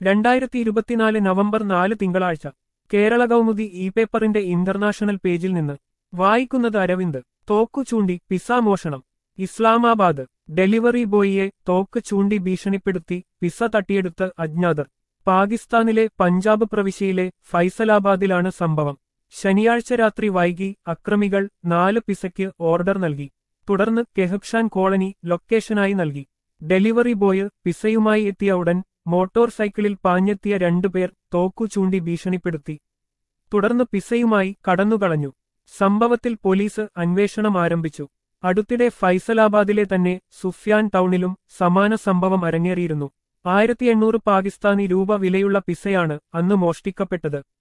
രണ്ടായിരത്തി ഇരുപത്തിനാല് നവംബർ നാല് തിങ്കളാഴ്ച കേരള കൗമുദി ഇ പേപ്പറിന്റെ ഇന്റർനാഷണൽ പേജിൽ നിന്ന് വായിക്കുന്നത് അരവിന്ദ് തോക്കു ചൂണ്ടി പിസ മോഷണം ഇസ്ലാമാബാദ് ഡെലിവറി ബോയിയെ തോക്ക് ചൂണ്ടി ഭീഷണിപ്പെടുത്തി പിസ തട്ടിയെടുത്ത് അജ്ഞാതർ പാകിസ്ഥാനിലെ പഞ്ചാബ് പ്രവിശ്യയിലെ ഫൈസലാബാദിലാണ് സംഭവം ശനിയാഴ്ച രാത്രി വൈകി അക്രമികൾ നാല് പിസയ്ക്ക് ഓർഡർ നൽകി തുടർന്ന് കെഹബ്ഷാൻ കോളനി ലൊക്കേഷനായി നൽകി ഡെലിവറി ബോയ് പിസയുമായി എത്തിയ ഉടൻ മോട്ടോർ സൈക്കിളിൽ പാഞ്ഞെത്തിയ രണ്ടുപേർ തോക്കു ചൂണ്ടി ഭീഷണിപ്പെടുത്തി തുടർന്ന് പിസയുമായി കടന്നുകളഞ്ഞു സംഭവത്തിൽ പോലീസ് അന്വേഷണം ആരംഭിച്ചു അടുത്തിടെ ഫൈസലാബാദിലെ തന്നെ സുഫ്യാൻ ടൗണിലും സമാന സംഭവം അരങ്ങേറിയിരുന്നു ആയിരത്തി എണ്ണൂറ് പാകിസ്ഥാനി രൂപ വിലയുള്ള പിസയാണ് അന്ന് മോഷ്ടിക്കപ്പെട്ടത്